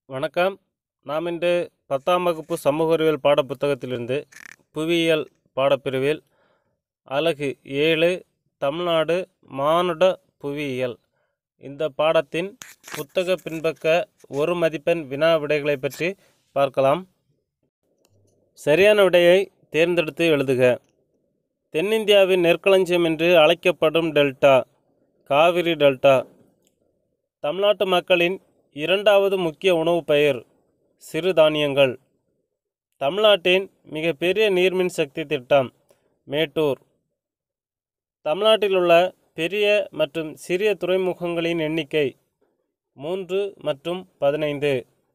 வணக்கம் நாம் இன்று பத்தாம் வகுப்பு சமூக அறிவியல் பாடப்புத்தகத்திலிருந்து புவியியல் பாடப்பிரிவில் அலகு ஏழு தமிழ்நாடு மானுட புவியியல் இந்த பாடத்தின் புத்தக பின்பக்க ஒரு மதிப்பெண் வினா விடைகளை பற்றி பார்க்கலாம் சரியான விடையை தேர்ந்தெடுத்து எழுதுக தென்னிந்தியாவின் நெற்களஞ்சியம் என்று அழைக்கப்படும் டெல்டா காவிரி டெல்டா தமிழ்நாட்டு மக்களின் இரண்டாவது முக்கிய உணவுப் பெயர் சிறுதானியங்கள் தமிழ்நாட்டின் மிகப்பெரிய நீர்மின் சக்தி திட்டம் மேட்டூர் தமிழ்நாட்டில் உள்ள பெரிய மற்றும் சிறிய துறைமுகங்களின் எண்ணிக்கை மூன்று மற்றும் பதினைந்து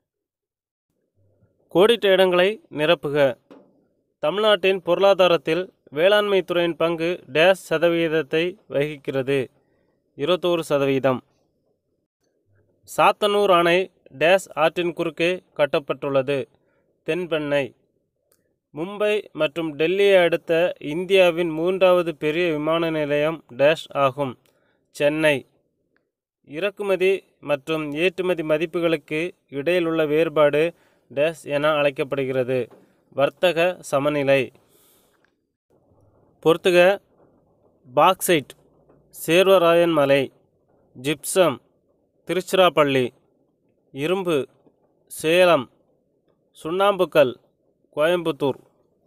கோடிட்ட இடங்களை நிரப்புக தமிழ்நாட்டின் பொருளாதாரத்தில் வேளாண்மை துறையின் பங்கு டேஸ் சதவிகிதத்தை வகிக்கிறது இருபத்தோரு சதவீதம் சாத்தனூர் அணை டேஸ் ஆற்றின் குறுக்கே கட்டப்பட்டுள்ளது தென்பெண்ணை மும்பை மற்றும் டெல்லியை அடுத்த இந்தியாவின் மூன்றாவது பெரிய விமான நிலையம் டேஷ் ஆகும் சென்னை இறக்குமதி மற்றும் ஏற்றுமதி மதிப்புகளுக்கு இடையில் உள்ள வேறுபாடு டேஷ் என அழைக்கப்படுகிறது வர்த்தக சமநிலை பொறுத்துக பாக்சைட் சேர்வராயன் மலை ஜிப்சம் திருச்சிராப்பள்ளி இரும்பு சேலம் சுண்ணாம்புக்கல் கோயம்புத்தூர்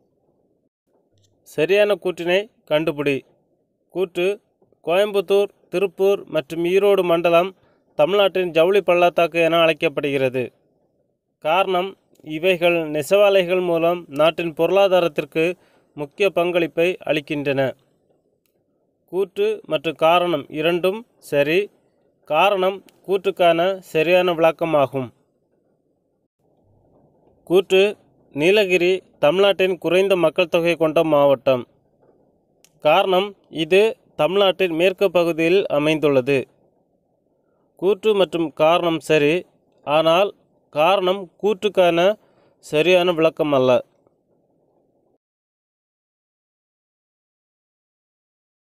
சரியான கூற்றினை கண்டுபிடி கூற்று கோயம்புத்தூர் திருப்பூர் மற்றும் ஈரோடு மண்டலம் தமிழ்நாட்டின் ஜவுளி பள்ளத்தாக்கு என அழைக்கப்படுகிறது காரணம் இவைகள் நெசவாலைகள் மூலம் நாட்டின் பொருளாதாரத்திற்கு முக்கிய பங்களிப்பை அளிக்கின்றன கூற்று மற்றும் காரணம் இரண்டும் சரி காரணம் கூற்றுக்கான சரியான விளக்கமாகும் கூற்று நீலகிரி தமிழ்நாட்டின் குறைந்த மக்கள் தொகை கொண்ட மாவட்டம் காரணம் இது தமிழ்நாட்டின் மேற்கு பகுதியில் அமைந்துள்ளது கூற்று மற்றும் காரணம் சரி ஆனால் காரணம் கூற்றுக்கான சரியான விளக்கம் அல்ல